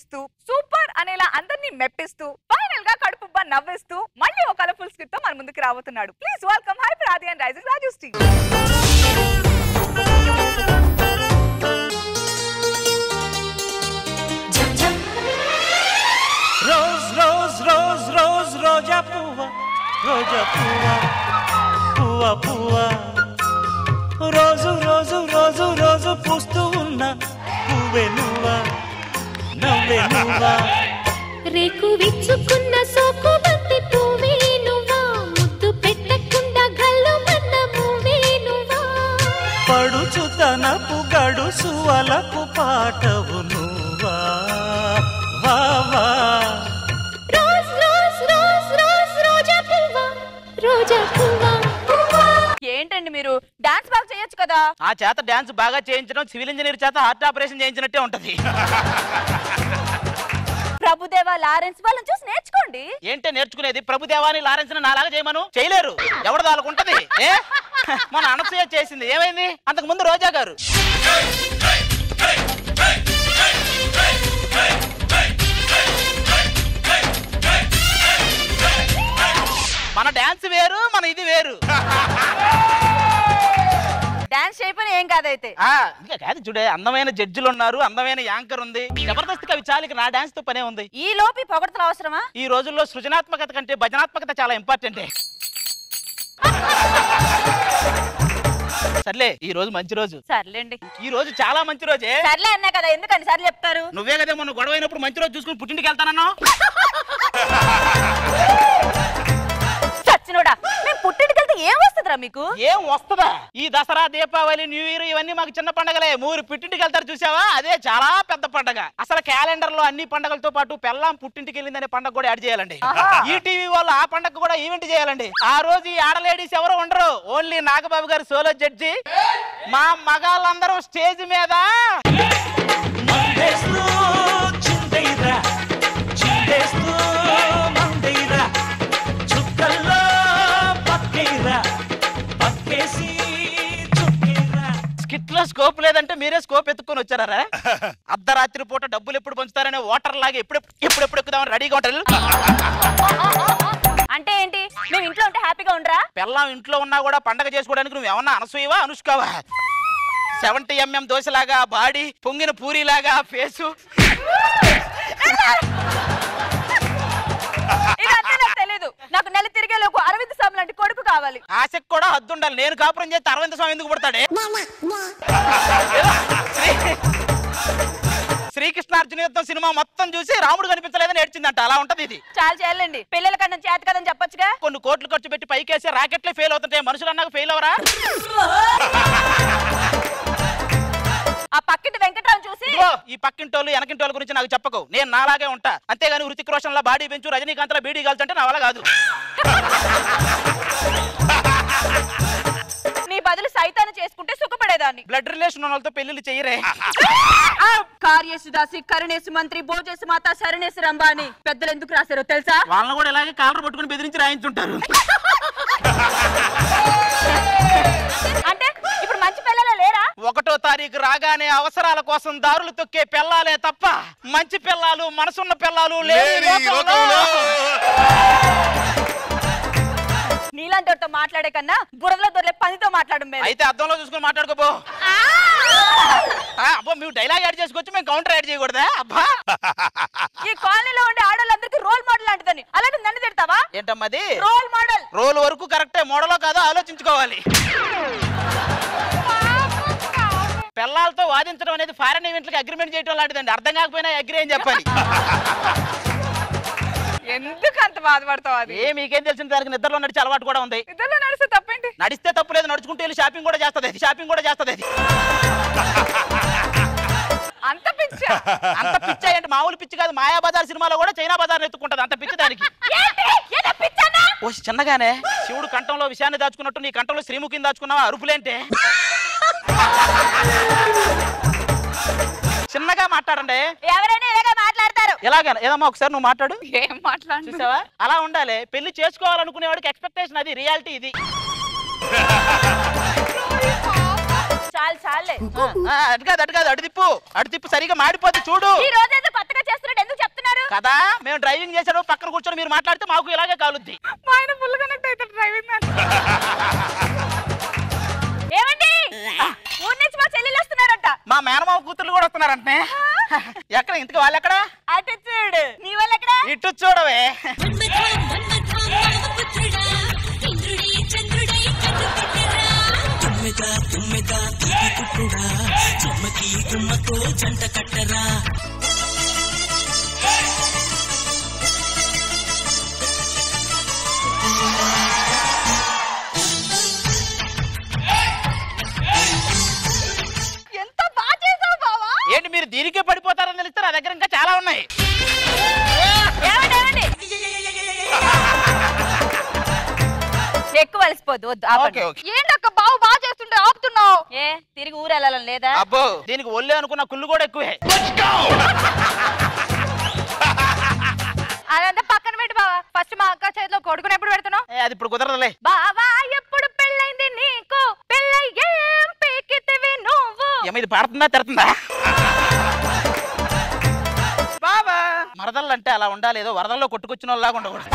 చూపిస్తూ సూపర్ అనేలా అందరినీ మెప్పిస్తూ ఫైనల్ గా కడుపుబ్బా నవ్విస్తూ మళ్ళీ ఒక కలర్ఫుల్ స్కిట్ తో మన ముందుకు రాబోతున్నాడు please welcome Hyper Aadi and Rising Raju స్టీవ్ రోజ్ రోజ్ రోజ్ రోజ్ రోజా పువ్వ రోజా పువ్వ పువ్వ పువ్వ రోజు రోజు రోజు రోజు పూస్తూ ఉన్న పువ్వే నువ్వా నవ్వే నువ్వా రేకు విచ్చుకున్న సోకు బంతి పువ్వే నువ్వా ముద్దు పెట్టకుండా గల్లు మన్న పువ్వే నువ్వా పడుచుతనపు గడుసు అలపు పాటవు నువ్వా వా వా రోజ్ రోజ్ రోజ్ రోజ్ రోజా పువ్వా రోజా పువ్వా పువ్వా ఏంటండి మీరు డాన్స్ బాగా చేయొచ్చు కదా ఆ చేత డాన్స్ బాగా చేయించడం సివిల్ ఇంజనీర్ చేత హార్ట్ ఆపరేషన్ చేయించినట్టే ఉంటది ప్రభుదేవ లారెన్స్ వాళ్ళని చూసి నేర్చుకోండి ఏంటే నేర్చుకునేది ప్రభుదేవాని లారెన్స్ నాలాగా చేయమను చేయలేరు ఎవడు వాళ్ళకు ఉంటది ఏ మన అనసూయ చేసింది ఏమైంది అంతకు ముందు రోజా గారు మన డాన్స్ వేరు మన ఇది వేరు డాన్స్ చేయపని ఏం కాదైతే ఆ ఇంకా కాదు చూడే అందమైన జడ్జిలు ఉన్నారు అందమైన యాంకర్ ఉంది జబర్దస్త్ కవి చాలికి నా డాన్స్ తో పనే ఉంది ఈ లోపి పొగడతలు అవసరమా ఈ రోజుల్లో సృజనాత్మకత కంటే భజనాత్మకత చాలా ఇంపార్టెంట్ సర్లే ఈ రోజు మంచి రోజు సర్లేండి ఈ రోజు చాలా మంచి రోజే సర్లే అన్నా కదా ఎందుకని సర్లే చెప్తారు నువ్వే కదా మొన్న గొడవ అయినప్పుడు మంచి రోజు చూసుకుని పుట్టింటికి వెళ్తానన్నా చచ్చినోడా మేము పుట్టింటికి వెళ్తే ఏం వస్తుందిరా మీకు ఏం వస్తుందా ఈ దసరా దీపావళి న్యూ ఇయర్ ఇవన్నీ మాకు చిన్న పండగలే మూరు పుట్టింటికి వెళ్తారు చూసావా అదే చాలా పెద్ద పండగ అసలు క్యాలెండర్ లో అన్ని పండగలతో పాటు పెళ్ళాం పుట్టింటికి వెళ్ళిందనే పండగ కూడా యాడ్ చేయాలండి ఆహా. ఈ టీవీ వాళ్ళు ఆ పండగ కూడా ఈవెంట్ చేయాలండి ఆ రోజు ఈ ఆడలేడీస్ ఎవరు ఉండరు ఓన్లీ నాగబాబు గారు సోలో జడ్జి మా మగాళ్ళందరూ స్టేజ్ మీద మందేస్తూ చిందైరా చిందేస్తూ మందైరా చుక్కల్లో పక్కేరా పక్కేసి చుక్కేరా స్కిట్ లో స్కోప్ లేదంటే మీరే స్కోప్ ఎత్తుకొని వచ్చారా అర్ధరాత్రి పూట డబ్బులు ఎప్పుడు పంచుతారనే ఓటర్ లాగా ఎప్పుడు ఎప్పుడు ఎప్పుడు ఎక్కుదామని రెడీగా ఉంటారు అంటే ఏంటి మేము ఇంట్లో ఉంటే హ్యాపీగా ఉండరా పెళ్ళాం ఇంట్లో ఉన్నా కూడా పండగ చేసుకోవడానికి నువ్వు ఏమన్నా అనసూయవా అనుష్కావా సెవెంటీ ఎంఎం దోశలాగా బాడీ పొంగిన పూరిలాగా ఫేసు ఇదంతా నాకు తెలియదు నాకు నెల తిరిగే లోపు అరవింద్ స్వామి లాంటి కొడుకు కావాలి ఆశకు కూడా హద్దు ఉండాలి నేను కాపురం చేస్తే అరవింద స్వామి ఎందుకు పుడతాడే శ్రీ- శ్రీకృష్ణార్జున యుద్ధం సినిమా మొత్తం చూసి రాముడు కనిపించలేదని ఏడ్చిందంట అలా ఉంటది ఇది చాలా చేయాలండి పిల్లల కన్నా చేత కదని చెప్పొచ్చుగా కొన్ని కోట్లు ఖర్చు పెట్టి పైకేసి రాకెట్లే ఫెయిల్ అవుతుంటే మనుషులు అన్నాక ఫెయిల్ అవరా ఆ పక్కింటి వెంకట్రావు చూసి ఇదిగో, ఈ పక్కింటోళ్ళు వెనకింటోళ్ళ గురించి నాకు చెప్పకు నేను నాలాగే ఉంటా అంతేగాని హృతిక్ రోషన్ లా బాడీ పెంచు రజనీకాంత్ లా బీడీ కాల్చుంటే నా వల్ల కాదు నీ బదులు సైతాన్ని చేసుకుంటే సుఖపడేదాన్ని బ్లడ్ రిలేషన్ ఉన్న వాళ్ళతో పెళ్లిళ్ళు చెయ్యరే కార్యేశుదాసి కరుణేశు మంత్రి భోజేశు మాత శరణేశు రంబాని పెద్దలు ఎందుకు రాశారో తెలుసా వాళ్ళని కూడా ఇలాగే కాలర్ పట్టుకుని బెదిరించి రాయించుంటారు అంటే ఇప్పుడు మంచి పిల్లలే లేరా ఒకటో తారీఖు రాగానే అవసరాల కోసం దారులు తొక్కే పిల్లాలే తప్ప మంచి పిల్లాలు మనసున్న పిల్లాలు లేని లేని ఈ లోకంలో. నీలాంటి వాడితో మాట్లాడే కన్నా బురదలో దొరలే పనితో మాట్లాడడం మేలు. అయితే అద్దంలో చూసుకుని మాట్లాడుకోబో ఆ, అబ్బో మేము డైలాగ్ యాడ్ చేసుకోవచ్చు మేము కౌంటర్ యాడ్ చేయకూడదా అబ్బా ఈ కాలనీలో ఉండే ఆడవాళ్ళందరికీ రోల్ మోడల్ లాంటిదని అలాంటి నన్ను తిడతావా ఏంటమ్మది రోల్ మోడల్ రోల్ వరకు కరెక్టే మోడలో కాదో ఆలోచించుకోవాలి పిల్లలతో వాదించడం అనేది ఫారెన్ ఈవెంట్లకి అగ్రిమెంట్ చేయడం లాంటిదండి అర్థం కాకపోయినా అగ్రి అని చెప్పాలి ఎందుకు అంత బాధపడతావు అది ఏ మీకేం తెలిసిన దానికి నిద్రలో నడిచే అలవాటు కూడా ఉంది ఇద్దరు నడిస్తే తప్పేంటి నడిస్తే తప్పు లేదు నడుచుకుంటూ వెళ్ళి షాపింగ్ కూడా చేస్తుంది అది షాపింగ్ కూడా చేస్తుంది అది అంత పిచ్చా అంత పిచ్చి అంటే మామూలు పిచ్చి కాదు మాయా బజార్ సినిమాలో కూడా చైనా బజార్ ఎత్తుకుంటది అంత పిచ్చి దానికి ఏంటి? ఏదో పిచ్చానా? ఓ చిన్నగానే శివుడు కంఠంలో విషయాన్ని దాచుకున్నట్టు నీ కంఠంలో శ్రీముఖిని దాచుకున్నావా అరుపులేంటే చిన్నగా మాట్లాడండి ఎవరైనా ఇలాగే మాట్లాడతారు ఎలాగా ఏదమ్మా ఒకసారి నువ్వు మాట్లాడు ఏం మాట్లాడు చూసావా అలా ఉండాలి పెళ్లి చేసుకోవాలనుకునే వాడికి ఎక్స్పెక్టేషన్ అది రియాలిటీ ఇది చాలు చాలే ఆ, అటు కాదు అటు కాదు అటు తిప్పు అటు తిప్పు సరిగా మాడిపోద్ది చూడు ఈ రోజు ఏదో కొత్తగా చేస్తున్నట్టు ఎందుకు చెప్తున్నారు కదా మేము డ్రైవింగ్ చేసాడు పక్కన కూర్చొని మీరు మాట్లాడితే మాకు ఇలాగే కాలుద్ది మా ఆయన ఫుల్ కనెక్ట్ అవుతాడు డ్రైవింగ్ ఏమండి ఊరి నుంచి మా చెల్లెలు వస్తున్నారంట మా మేనమావ కూతుర్లు కూడా వస్తున్నారంటే ఎక్కడ ఇంతకు వాళ్ళు ఎక్కడ అటు చూడు నీ వాళ్ళు ఎక్కడ ఇటు చూడవే ఎంత బాగా చేసావు బావా ఏంటి మీరు దీనికే పడిపోతారని తెలిస్తే నా దగ్గర ఇంకా చాలా ఉన్నాయి ఏమండి ఏమండి ఎక్కువ అలసిపోద్దు వద్దు ఆపండి. Okay, okay. ఏంటక్క బావు బాగా చేస్తుంటే ఆపుతున్నావు ఏ తిరిగి ఊరు వెళ్ళాలని లేదా అబ్బో దీనికి ఒళ్ళే అనుకున్న కుళ్ళు కూడా ఎక్కువే అదంతా పక్కన పెట్టి బావా ఫస్ట్ మా అక్క చేతిలో కొడుకుని ఎప్పుడు పెడుతున్నావు ఏ, అది ఇప్పుడు కుదరదులే బావా ఎప్పుడు పెళ్ళైంది నీకు పెళ్ళై ఏం పీకితివి నువ్వు ఏమో ఇది పాడుతుందా తిడుతుందా బాబా మరదళ్ళు అంటే అలా ఉండాలి ఏదో వరదల్లో కొట్టుకొచ్చిన వాళ్ళలాగా ఉండకూడదు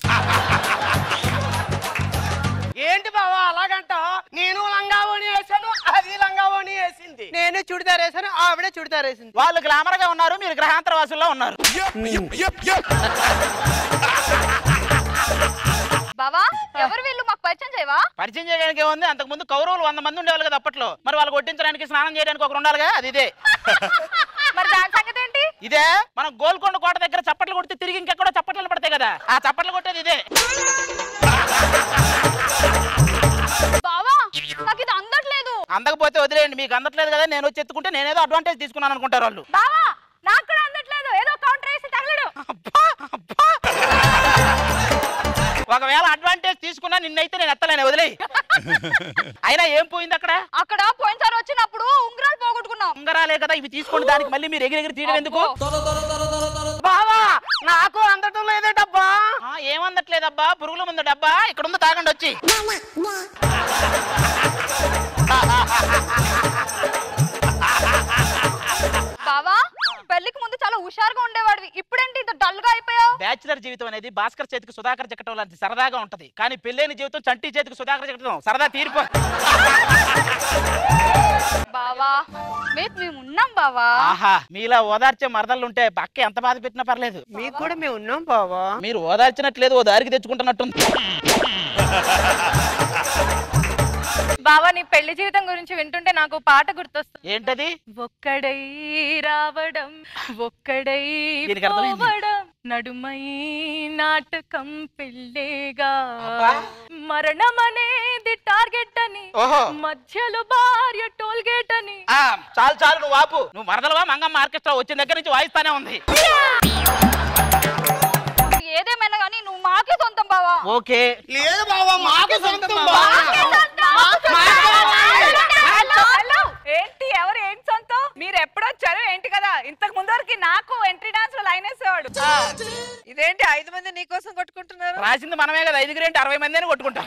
ఏంటి బావా అలాగంటావు నేను లంగావోని వేసాను అది లంగావోని వేసింది నేను చుడిదార్ వేసాను ఆవిడ చుడిదార్ వేసింది వాళ్ళు గ్లామర్ గా ఉన్నారు మీరు గ్రహాంతర వాసుల్లో ఉన్నారు బావా ఎవరు వీళ్ళు మాకు పరిచయం చేయవా పరిచయం చేయడానికి ఏముంది అంతకు ముందు కౌరవులు వంద మంది ఉండేవాళ్ళు కదా అప్పట్లో మరి వాళ్ళు కొట్టించడానికి స్నానం చేయడానికి ఒకరు ఉండాలిగా అది ఇదే మరి దాని సంగతి ఏంటి ఇదే మనం గోల్కొండ కోట దగ్గర చప్పట్లు కొడితే తిరిగి ఇంకెక్కడో చప్పట్లు పడతాయి కదా ఆ చప్పట్లు కొట్టేది ఇదే బావా నాకు ఇది అందట్లేదు అందకపోతే వదిలేయండి మీకు అందట్లేదు కదా నేను వచ్చి ఎత్తుకుంటే నేనేదో అడ్వాంటేజ్ తీసుకున్నాను అనుకుంటారు వాళ్ళు బావా నాకు కూడా అందట్లేదు ఏదో కౌంటర్ వేసి తగలడు అబ్బా, అబ్బా. ఒకవేళ అడ్వాంటేజ్ తీసుకున్నా నిన్నైతే నేను ఎత్తలేను వదిలేయి అయినా ఏం పోయింది అక్కడ అక్కడ పోయినసారి వచ్చినప్పుడు ఉంగరాలు పోగొట్టుకున్నాం ఉంగరాలే కదా ఇవి తీసుకోండి దానికి మళ్ళీ మీరు ఎగిరి ఎగిరి తీయడం ఎందుకు బావా నాకు అందటం లేదే డబ్బా ఆ, ఏమందట్లేదబ్బా పురుగుల ముందు డబ్బా ఇక్కడ ఉంది తాగండి వచ్చి బావా పెళ్లికి ముందు చాలా హుషారుగా ఉండేవాడివి ఇప్పుడేంటి ఇంత డల్ గా అయిపోయావు బ్యాచులర్ జీవితం అనేది భాస్కర్ చేతికి సుధాకర్ చెక్కటం లాంటి సరదాగా ఉంటది కానీ పెళ్ళైన జీవితం చంటి చేతికి సుధాకర్ చెక్కటం సరదా తీరిపో బావా మీకు మేము ఉన్నాం బావా ఆహా మీలా ఓదార్చే మరదళ్ళు ఉంటే పక్క ఎంత బాధ పెట్టినా పర్లేదు మీకు కూడా మేము ఉన్నాం బావా మీరు ఓదార్చినట్లేదు ఓ దారికి తెచ్చుకుంటున్నట్టుంది బావా నీ పెళ్లి జీవితం గురించి వింటుంటే నాకు పాట గుర్తొస్తుంది ఏంటది ఒక్కడై రావడం ఒక్కడై దీనికి అర్థమైంది. పోవడం నడుమై నాటకం పెళ్ళేగా అబ్బా. మరణం అనేది టార్గెట్ అని ఓహో. మధ్యలో భార్య టోల్ గేట్ అని ఆ చాలు చాలు నువ్వు ఆపు నువ్వు మరదలవా మంగమ్మ ఆర్కెస్ట్రా వచ్చిన దగ్గర నుంచి వాయిస్తానే ఉంది ఏదేమైనా కానీ నువ్వు మాకే సొంతం బావా ఓకే లేదు బావా మాకు సొంతం మాకే సొంతం. Hello, hello. ఏంటి ఎవరు ఏంటి సొంతం మీరు ఎప్పుడు వచ్చారు ఏంటి కదా ఇంతకు ముందు వరకు నాకు ఎంట్రీ డాన్స్ లో లైన్ వేసేవాడు ఇదేంటి ఐదు మంది నీకోసం కొట్టుకుంటున్నారు రాసింది మనమే కదా ఐదుగురు ఏంటి అరవై మంది అని కొట్టుకుంటాం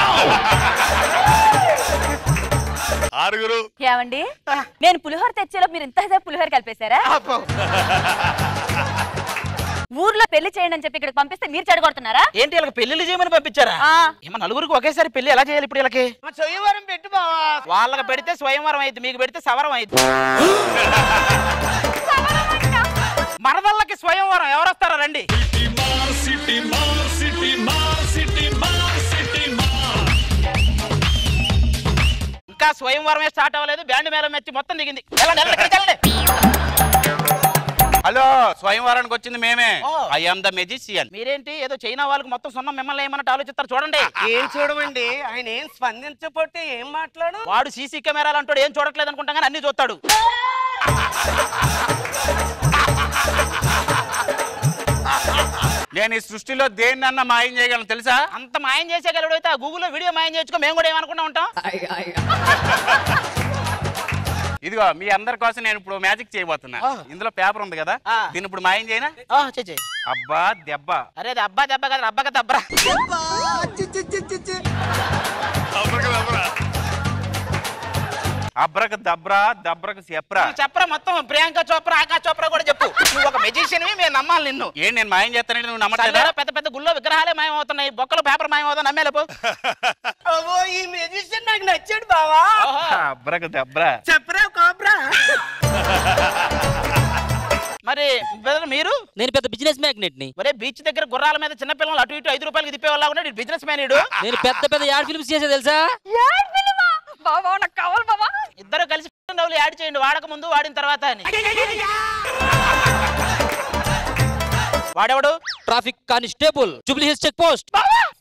ఆరుగురు ఏమండి నేను పులిహోర తెచ్చేలో మీరు ఇంతసేపు పులిహోర కలిపేశారా అబ్బో. ఊర్లో పెళ్లి చేయండి అని చెప్పి ఇక్కడ పంపిస్తే మీరు చెడగొడుతున్నారా ఏంటి వీళ్ళకి పెళ్లిళ్ళు చేయమని పంపించారా ఆ. ఏమో నలుగురికి ఒకేసారి పెళ్లి ఎలా చేయాలి ఇప్పుడు వీళ్ళకి చెయ్యవరం పెట్టు బావా వాళ్ళకి పెడితే స్వయంవరం అయింది మీకు పెడితే సవరం అయింది మరదళ్ళకి స్వయంవరం ఎవరు వస్తారా రండి ఇంకా స్వయంవరమే స్టార్ట్ అవ్వలేదు బ్యాండ్ మేళం మెచ్చి మొత్తం దిగింది వెళ్ళండి, వెళ్ళండి, ఇక్కడికి వెళ్ళండి. హలో స్వయంవరానికి వచ్చింది మేమే ఓ. ఐ ఆమ్ ద మెజిషియన్ మీరేంటి ఏదో చైనా వాళ్ళకి మొత్తం సున్నం మిమ్మల్ని ఏమన్నట్టు ఆలోచిస్తారు చూడండి ఏం చూడమండి ఆయన ఏం స్పందించకపోతే ఏం మాట్లాడు వాడు సీసీ కెమెరాలు అంటాడు ఏం చూడట్లేదు అనుకుంటా కానీ అన్ని చూస్తాడు నేను ఈ సృష్టిలో దేన్నన్నా మాయం చేయగలను తెలుసా అంత మాయం చేసేగలడు అయితే ఆ గూగుల్లో వీడియో మాయం చేసుకో మేము కూడా ఏమనుకుంటా ఉంటాం ఇదిగో మీ అందరి కోసం నేను ఇప్పుడు మ్యాజిక్ చేయబోతున్నా ఆ. ఇందులో పేపర్ ఉంది కదా ఆ. దీన్ని ఇప్పుడు మాయం చేయనా ఆ, చెయ్, చెయ్. అబ్బా దెబ్బ అరే అది అబ్బా దెబ్బ కదా అబ్బా కదా అబ్బరా అబ్రకు దబ్రా దబ్రకు చెప్పరా నువ్వు చెప్పరా మొత్తం ప్రియాంక చోప్రా ఆకాశ్ చోప్రా కూడా చెప్పు నువ్వు ఒక మెజిషియన్ మేము నమ్మాలి నిన్ను ఏంటి నేను మాయం చేస్తానంటే నువ్వు నమ్మట్లేదా చల్లరా పెద్ద పెద్ద గుళ్ళో విగ్రహాలే మాయమవుతున్నాయి బొక్కలు పేపర్ మాయమవుతా నమ్మేలేపు అవ్వో ఈ మెజిషియన్ నాకు నచ్చాడు బావా అబ్రకు దబ్రా చెప్పరా కోబ్రా మరి brother మీరు నేను పెద్ద బిజినెస్ మ్యాగ్నెట్ ని ఒరే బీచ్ దగ్గర గుర్రాల మీద చిన్న పిల్లలు అటు ఇటు ఐదు రూపాయలకి తిప్పేవాళ్ళ ఉన్నాడు బిజినెస్ మ్యాన్ ఇడు నేను పెద్ద పెద్ద యాడ్ ఫిల్మ్స్ చేసే తెలుసా యాడ్ ఫిలిమా బాబా నాకు కావాలి బాబా ఇద్దరు కలిసి నవ్వులు యాడ్ చేయండి వాడక ముందు వాడిన తర్వాత అని వాడెవడు traffic constable Jubilee Hills check post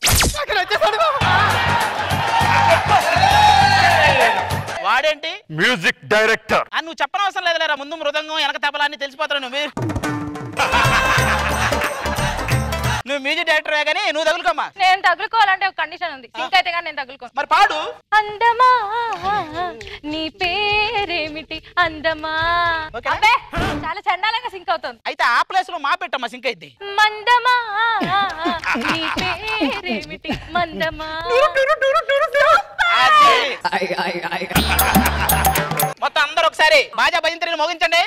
వాడేంటి మ్యూజిక్ డైరెక్టర్ అని నువ్వు చెప్పనవసరం లేదులేరా ముందు మృదంగం వెనక తబలా అని తెలిసిపోతారు నువ్వు నువ్వు మ్యూజిక్ డైరెక్టరే కానీ నువ్వు తగులుకోమ్మా నేను తగులుకోవాలంటే ఒక కండిషన్ ఉంది సింక్ అయితే కానీ నేను తగులుకోను మరి పాడు అందమా నీ పేరేమిటి అందమా ఓకేనా? అబ్బే చాలా చండాలంగా సింక్ అవుతుంది అయితే ఆ ప్లేస్ లో మా పెట్టమ్మా సింక్ అయితే మందమా నీ పేరేమిటి మందమా మొత్తం అందరూ ఒకసారి బాజా భజంత్రిని మోగించండి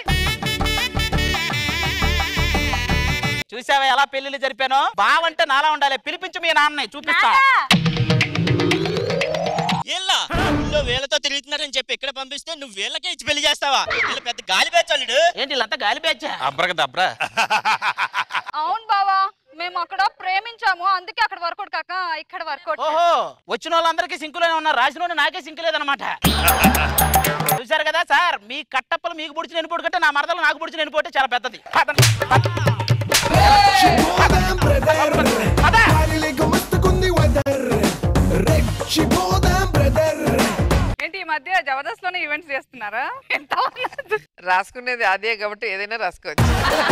చూసావా ఎలా పెళ్లిళ్ళు జరిపానో బావంటే నాలా ఉండాలి పిలిపించు మీ నాన్నని చూపిస్తా వీళ్ళ ఊళ్ళో వీళ్ళతో తిరుగుతున్నారని చెప్పి ఇక్కడ పంపిస్తే నువ్వు వీళ్ళకే ఇచ్చి పెళ్లి చేస్తావా వీళ్ళ పెద్ద గాలి పేచాలుడు ఏంటి వీళ్ళంతా గాలి బ్యాచ్ అబ్రకు దబ్రా అవును బావా మేము అక్కడ ప్రేమించాము అందుకే అక్కడ వర్కౌట్ కాక ఇక్కడ వర్కౌట్ ఓహో వచ్చిన వాళ్ళందరికీ సింకులోనే ఉన్నారు రాసిన నాకే సింకు లేదనమాట చూసారు కదా సార్ మీ కట్టప్పలు మీకు పుడిచి నేను కంటే నా మరదలు నాకు పుడిచి నేను చాలా పెద్దది పదండి, పద. పద. ఏంటి ఈ మధ్య జబర్దస్త్ లోనే ఈవెంట్స్ చేస్తున్నారా ఎంత ఉన్నది? రాసుకునేది అదే కాబట్టి ఏదైనా రాసుకోవచ్చు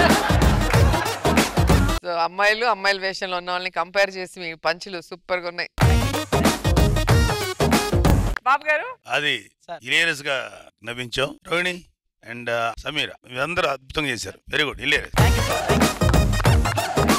సో అమ్మాయిలు అమ్మాయిల వేషంలో ఉన్న వాళ్ళని కంపేర్ చేసి మీ పంచులు సూపర్ గా ఉన్నాయి బాబు గారు అది ఇలేరియస్ గా నవ్వించాం రోహిణి అండ్ సమీర మీరందరూ అద్భుతంగా చేశారు వెరీ గుడ్ ఇలేరియస్